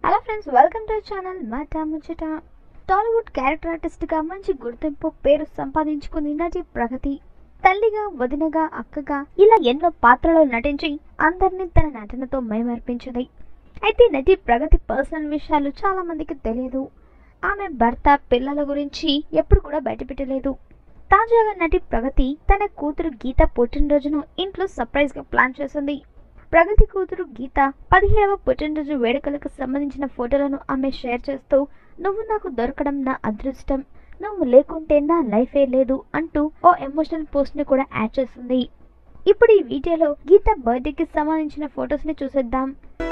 hello friends welcome to channel మాట ముచ్చట Tollywood character ఆర్టిస్ట్గా మంచి గుర్తింపు పేరు సంపాదించుకుంది నటి ప్రగతి తల్లిగా వదినగా అక్కగా ఇలా ఎన్నో పాత్రలో నటించి అందరినీ తన నటనతో మైమర్పించింది అయితే నటి ప్రగతి పర్సనల్ విషయాలు చాలా మందికి తెలియదు ఆమె భర్త పిల్లల గురించి ఎప్పుడు కూడా బయటపెట్టలేదు తాజాగా నటి ప్రగతి తన కూతురు గీత పుట్టినరోజును ఇంట్లో సర్ప్రైజ్ గా ప్లాన్ చేసింది ప్రగతి కూతురు గీత పదిహేడవ పుట్టినరోజు వేడుకలకు సంబంధించిన ఫోటోలను ఆమె షేర్ చేస్తూ నువ్వు నాకు దొరకడం నా అదృష్టం నువ్వు లేకుంటే నా లైఫే లేదు అంటూ ఓ ఎమోషనల్ పోస్ట్ ని కూడా యాడ్ చేసింది ఇప్పుడు ఈ వీడియోలో గీత బర్త్డేకి సంబంధించిన ఫొటోస్ ని చూసేద్దాం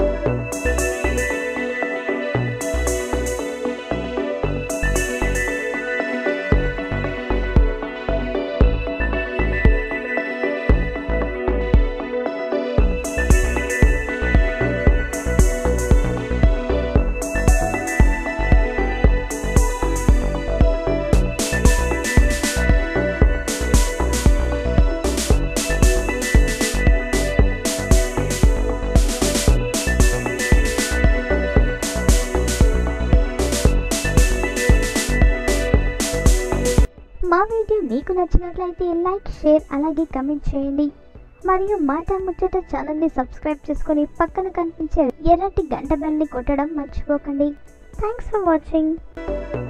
మా వీడియో మీకు నచ్చినట్లయితే లైక్ షేర్ అలాగే కమెంట్ చేయండి మరియు మాట ముచ్చట ఛానల్ని సబ్స్క్రైబ్ చేసుకొని పక్కన కనిపించే ఎర్రటి గంట బెల్ని కొట్టడం మర్చిపోకండి థ్యాంక్స్ ఫర్ వాచింగ్